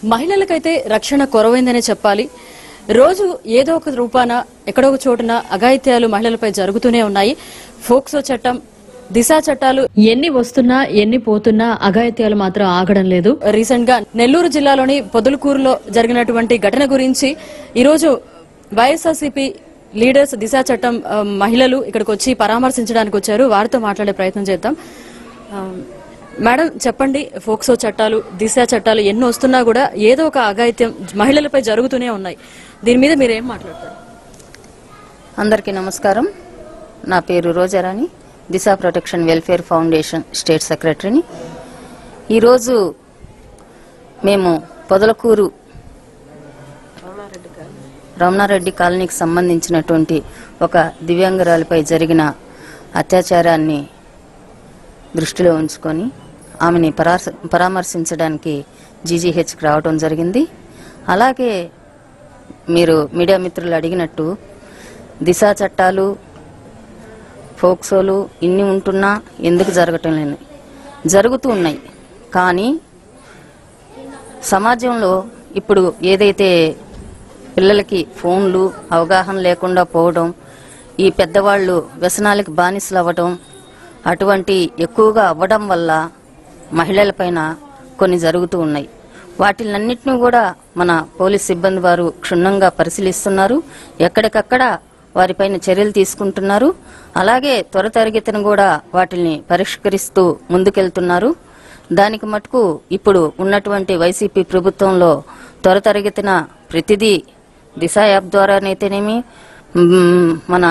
మహిళలకైతే రక్షణ కొరవైందనే చెప్పాలి రోజు ఏదో ఒక రూపాన ఎక్కడో ఒక చోటున అఘాయిత్యాలు మహిళలపై జరుగుతూనే ఉన్నాయి ఫోక్సో చట్టం దిశా చట్టాలు ఎన్ని వస్తున్నా ఎన్ని పోతున్నా అఘాయిత్యాలు మాత్రం ఆగడం లేదు రీసెంట్ గా నెల్లూరు జిల్లాలోని పొదలకూరులో జరిగినటువంటి ఘటన గురించి ఈరోజు వైఎస్ఆర్సీపీ లీడర్స్ దిశా చట్టం ఆ, మహిళలు ఇక్కడికి వచ్చి పరామర్శించడానికి వచ్చారు వారితో మాట్లాడే ప్రయత్నం చేద్దాం ఆ, మేడం చెప్పండి ఫోక్సో చట్టాలు దిశ చట్టాలు ఎన్ని వస్తున్నా కూడా ఏదో ఒక అఘాయిత్యం మహిళలపై జరుగుతూనే ఉన్నాయి దీని మీద మీరు ఏం మాట్లాడతారు అందరికీ నమస్కారం నా పేరు Rojarani Disha protection welfare foundation state సెక్రటరీని ఈరోజు మేము పొదలకూరు రమణారెడ్డి కాలనీకి సంబంధించినటువంటి ఒక దివ్యాంగురాలిపై జరిగిన అత్యాచారాన్ని దృష్టిలో ఉంచుకొని ఆమెని పరాస- పరామర్శించడానికి జీజీహెచ్కి రావడం జరిగింది అలాగే మీరు మీడియా మిత్రులు అడిగినట్టు దిశా చట్టాలు ఫోక్సోలు ఇన్ని ఉంటున్నా ఎందుకు జరగటం లేదు జరుగుతూ ఉన్నాయి కానీ సమాజంలో ఇప్పుడు ఏదైతే పిల్లలకి ఫోన్లు అవగాహన లేకుండా పోవడం ఈ పెద్దవాళ్ళు వ్యసనాలకు బానిసలు అవ్వడం అటువంటి ఎక్కువగా అవ్వడం వల్ల మహిళలపైన కొన్ని జరుగుతూ ఉన్నాయి వాటిలన్నింటినీ కూడా మన పోలీస్ సిబ్బంది వారు క్షుణ్ణంగా పరిశీలిస్తున్నారు ఎక్కడికక్కడ వారిపైన చర్యలు తీసుకుంటున్నారు అలాగే త్వరతరగతిన కూడా వాటిని పరిష్కరిస్తూ ముందుకెళ్తున్నారు దానికి మటుకు ఇప్పుడు ఉన్నటువంటి వైసీపీ ప్రభుత్వంలో త్వరతరగతిన ప్రతిదీ దిశ యాప్ ద్వారానైతేనేమి మ్, మన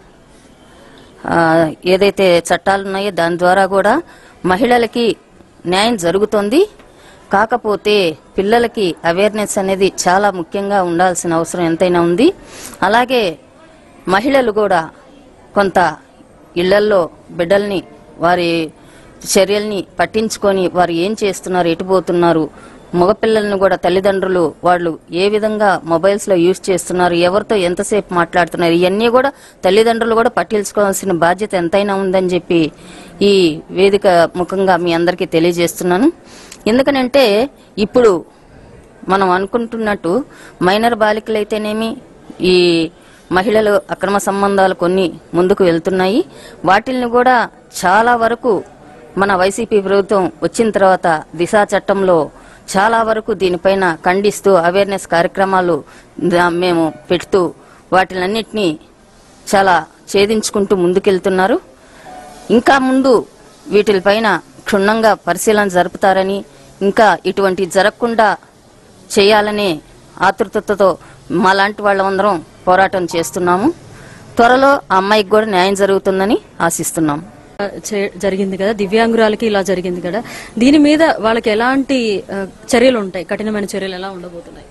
ఆ, ఏదైతే చట్టాలు ఉన్నాయో దాని ద్వారా కూడా మహిళలకి న్యాయం జరుగుతోంది కాకపోతే పిల్లలకి అవేర్నెస్ అనేది చాలా ముఖ్యంగా ఉండాల్సిన అవసరం ఎంతైనా ఉంది అలాగే మహిళలు కూడా కొంత ఇళ్లల్లో బిడ్డల్ని వారి చర్యల్ని పట్టించుకొని వారు ఏం చేస్తున్నారు ఎటు పోతున్నారు మగపిల్లల్ని కూడా తల్లిదండ్రులు వాళ్ళు ఏ విధంగా మొబైల్స్ లో యూజ్ చేస్తున్నారు ఎవరితో ఎంతసేపు మాట్లాడుతున్నారు ఇవన్నీ కూడా తల్లిదండ్రులు కూడా పట్టించుకోవాల్సిన బాధ్యత ఎంతైనా ఉందని చెప్పి ఈ వేదిక ముఖంగా మీ అందరికీ తెలియజేస్తున్నాను ఎందుకనంటే ఇప్పుడు మనం అనుకుంటున్నట్టు మైనర్ బాలికలైతేనేమి ఈ మహిళలు అక్రమ సంబంధాలు కొన్ని ముందుకు వెళ్తున్నాయి వాటిల్ని కూడా చాలా వరకు మన వైసీపీ ప్రభుత్వం వచ్చిన తర్వాత దిశా చట్టంలో చాలా వరకు దీనిపైన ఖండిస్తూ అవేర్నెస్ కార్యక్రమాలు దా- మేము పెడుతూ వాటిలన్నిటినీ చాలా ఛేదించుకుంటూ ముందుకెళ్తున్నారు ఇంకా ముందు వీటిపైన క్షుణ్ణంగా పరిశీలన జరుపుతారని ఇంకా ఇటువంటి జరగకుండా చేయాలనే ఆతృతతో మాలాంటి వాళ్ళందరం పోరాటం చేస్తున్నాము త్వరలో ఆ అమ్మాయికి కూడా న్యాయం జరుగుతుందని ఆశిస్తున్నాము ఆ, చే- జరిగింది కదా దివ్యాంగురాలకి ఇలా జరిగింది కదా దీని మీద వాళ్ళకి ఎలాంటి ఆ, చర్యలు ఉంటాయి కఠినమైన చర్యలు ఎలా ఉండబోతున్నాయి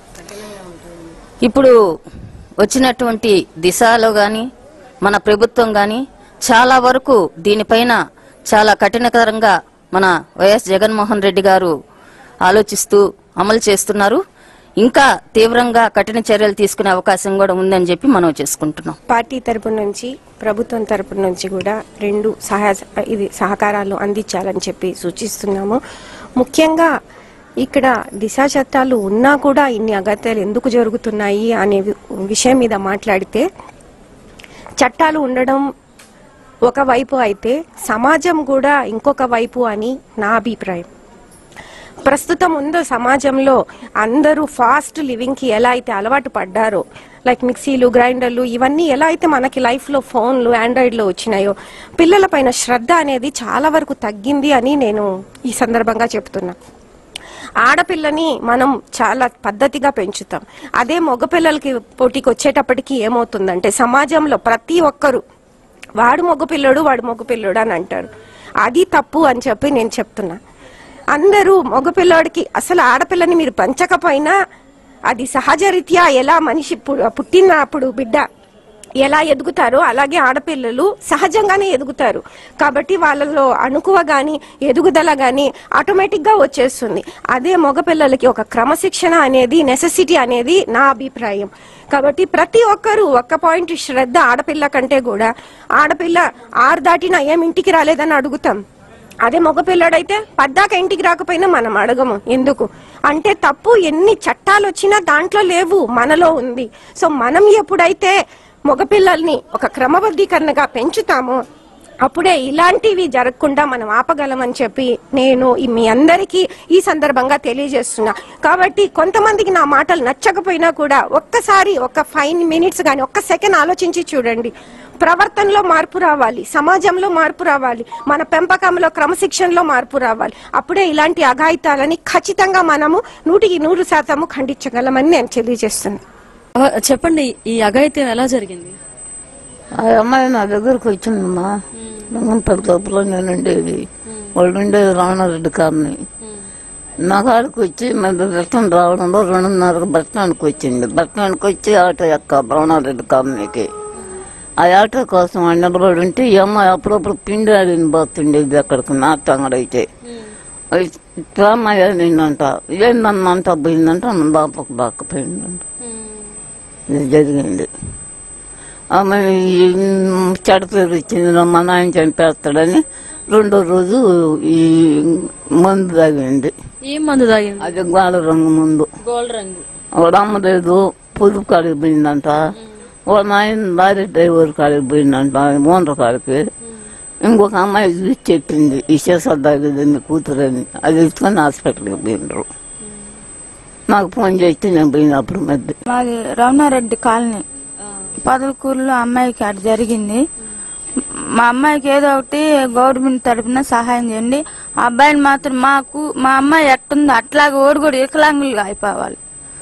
ఇప్పుడు వచ్చినటువంటి దిశలో గాని మన ప్రభుత్వం గాని చాలా వరకు దీనిపైన చాలా కఠినకరంగా మన వైఎస్ జగన్మోహన్ రెడ్డి గారు ఆలోచిస్తూ అమలు చేస్తున్నారు ఇంకా తీవ్రంగా కఠిన చర్యలు తీసుకునే అవకాశం కూడా ఉందని చెప్పి మనం చేసుకుంటున్నాం పార్టీ తరపు నుంచి ప్రభుత్వం తరపు నుంచి కూడా రెండు సహాయ ఇది సహకారాలు అందించాలని చెప్పి సూచిస్తున్నాము ముఖ్యంగా ఇక్కడ దిశ చట్టాలు ఉన్నా కూడా ఇన్ని అగత్యాలు ఎందుకు జరుగుతున్నాయి అనే వి- విషయం మీద మాట్లాడితే చట్టాలు ఉండడం ఒక వైపు అయితే సమాజం కూడా ఇంకొక వైపు అని నా అభిప్రాయం ప్రస్తుతం ఉందో సమాజంలో అందరూ ఫాస్ట్ లివింగ్ కి ఎలా అయితే అలవాటు పడ్డారో లైక్ మిక్సీలు గ్రైండర్లు ఇవన్నీ ఎలా అయితే మనకి లైఫ్ లో ఫోన్లు ఆండ్రాయిడ్ లో వచ్చినాయో పిల్లల పైన శ్రద్ధ అనేది చాలా వరకు తగ్గింది అని నేను ఈ సందర్భంగా చెప్తున్నా ఆడపిల్లని మనం చాలా పద్ధతిగా పెంచుతాం అదే మగపిల్లలకి పోటీకి వచ్చేటప్పటికి ఏమవుతుందంటే సమాజంలో ప్రతి ఒక్కరు వాడు మగపిల్లడు వాడు మగపిల్లడు అని అంటారు అది తప్పు అని చెప్పి నేను చెప్తున్నా అందరూ మగపిల్లాడికి అసలు ఆడపిల్లని మీరు పెంచకపోయినా అది సహజరీత్యా ఎలా మనిషి పు- పుట్టినప్పుడు బిడ్డ ఎలా ఎదుగుతారో అలాగే ఆడపిల్లలు సహజంగానే ఎదుగుతారు కాబట్టి వాళ్ళలో అణుకువ గాని ఎదుగుదల గాని ఆటోమేటిక్ గా వచ్చేస్తుంది అదే మగపిల్లలకి ఒక క్రమశిక్షణ అనేది నెసెసిటీ అనేది నా అభిప్రాయం కాబట్టి ప్రతి ఒక్కరూ ఒక్క పాయింట్ శ్రద్ధ ఆడపిల్ల కంటే కూడా ఆడపిల్ల ఆరు దాటినా ఏం ఇంటికి రాలేదని అడుగుతాం అదే మగపిల్లడైతే పద్దాక ఇంటికి రాకపోయినా మనం అడగము ఎందుకు అంటే తప్పు ఎన్ని చట్టాలు వచ్చినా దాంట్లో లేవు మనలో ఉంది సో మనం ఎప్పుడైతే మగపిల్లల్ని ఒక క్రమబద్ధీకరణగా పెంచుతామో అప్పుడే ఇలాంటివి జరగకుండా మనం ఆపగలమని చెప్పి నేను ఈ మీ అందరికీ ఈ సందర్భంగా తెలియజేస్తున్నా కాబట్టి కొంతమందికి నా మాటలు నచ్చకపోయినా కూడా ఒక్కసారి ఒక ఫైవ్ మినిట్స్ కానీ ఒక్క సెకండ్ ఆలోచించి చూడండి ప్రవర్తనలో మార్పు రావాలి సమాజంలో మార్పు రావాలి మన పెంపకంలో క్రమశిక్షణలో మార్పు రావాలి అప్పుడే ఇలాంటి అఘాయితాలని ఖచ్చితంగా మనము నూటికి నూరు శాతము ఖండించగలమని నేను తెలియజేస్తున్నాను ఆ, చెప్పండి ఈ అఘాయిత్యం ఎలా జరిగింది ఆ అమ్మాయి నా దగ్గరకు వచ్చిందమ్మా రంగంపల్లి తప్పులో నేను ఉండేది వాళ్ళు ఉండేది రావణారెడ్డి కాలనీ నా కాడికి వచ్చి మరి రిటర్న్ రావడంలో రెండున్నర బస్ స్టాండ్కి వచ్చింది బస్ స్టాండ్కి వచ్చి ఆటో ఎక్క రావణారెడ్డి కాలనీకి ఆ ఆటో కోసం ఆయన నిలబడి ఉంటే ఈ అమ్మాయి అప్పుడప్పుడు పిండి ఆడిని పోతుండేది అక్కడికి నా తంగడైతే రామయ్య నిన్నంట ఏందన్నంట పోయిందంట మన బాపకు బాకపోయిందంట ఇది జరిగింది ఆమె ఈ చెడ పేరు వచ్చింది మా నాయన చంపేస్తాడని రెండో రోజు ఈ మందు తాగింది ఏం మందు తాగింది అది గోడ రంగు ముందు గోల్డ్ రంగు వాడు అమ్మలేదు పొదుపు కాడికి పోయిందంట వాళ్ళ నాయన లారీ డ్రైవర్ కాడికి పోయిందంట ఓనర్ కాడికి ఇంకొక అమ్మాయి చూసి చెప్పింది ఈ చేసా తాగేది కూతురని అది తీసుకొని హాస్పిటల్కి పోయినరు నాకు ఫోన్ చేస్తే నేను పోయినప్పుడు మధ్య మాది రమణారెడ్డి కాలనీ పదవకూరులో అమ్మాయికి అటు జరిగింది మా అమ్మాయికి ఏదో ఒకటి గవర్నమెంట్ తరపున సహాయం చేయండి ఆ అబ్బాయిని మాత్రం మాకు మా అమ్మాయి ఎట్టుందో అట్లాగే ఓడి కూడా వికలాంగులుగా అయిపోవాలి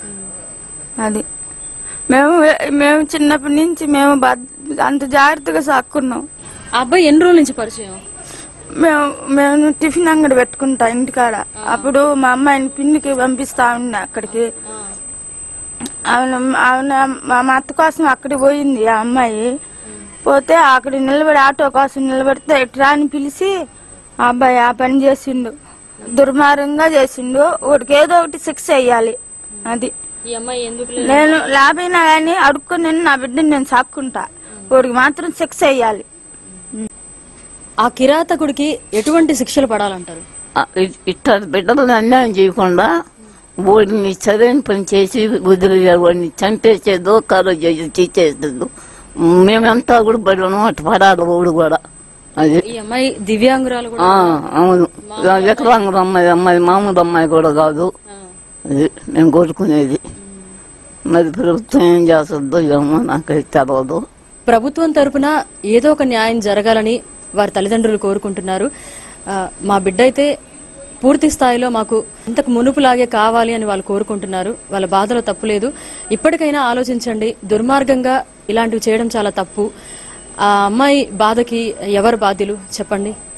అది మేము మేము చిన్నప్పటి నుంచి మేము బద్- అంత జాగ్రత్తగా సాక్కున్నాం ఆ అబ్బాయి ఎన్ని రోజుల నుంచి పరిచయం మేము మేము టిఫిన్ అంగడి పెట్టుకుంటా ఇంటికాడ అప్పుడు మా అమ్మాయిని పిన్నికి పంపిస్తా ఉన్నా అక్కడికి ఆమె ఆమె మా మా అత్త కోసం అక్కడికి పోయింది ఆ అమ్మాయి పోతే అక్కడ నిలబడి ఆటో కోసం నిలబడితే ఇట్రా అని పిలిచి ఆ అబ్బాయి ఆ పని చేసిండు దుర్మార్గంగా చేసిండు వాడికి ఏదో ఒకటి శిక్ష వేయాలి అది ఈ అమ్మాయి ఎందుకు నేను లాభైనా కానీ అడుక్కొని నేను నా బిడ్డని నేను సాక్కుంటా వాడికి మాత్రం శిక్ష వేయాలి ఆ కిరాతకుడికి ఎటువంటి శిక్షలు పడాలంటారు ఇట్లా బిడ్డలను అన్యాయం చేయకుండా వాడిని సరైన పని చేసి వదిలేయాలి వాడిని చంపేసేదో కాలో చేసి తీసేసేదో మేమంతా కూడా బడిను అటు పడాలి వాడు కూడా అది ఈ అమ్మాయి దివ్యాంగురాలు కూడా ఆ, అవును వికలాంగుల అమ్మాయి అమ్మాయి మామూలు అమ్మాయి కూడా కాదు అది నేను కోరుకునేది మరి ప్రభుత్వం ఏం చేస్తుందో ఏమో నాకైతే తెలియదు ప్రభుత్వం తరపున ఏదో ఒక న్యాయం జరగాలని వారి తల్లిదండ్రులు కోరుకుంటున్నారు ఆ, మా బిడ్డ అయితే పూర్తి స్థాయిలో మాకు ఇంతకు మునుపులాగే కావాలి అని వాళ్ళు కోరుకుంటున్నారు వాళ్ళ బాధలో తప్పు లేదు ఇప్పటికైనా ఆలోచించండి దుర్మార్గంగా ఇలాంటివి చేయడం చాలా తప్పు ఆ అమ్మాయి బాధకి ఎవరు బాధ్యులు చెప్పండి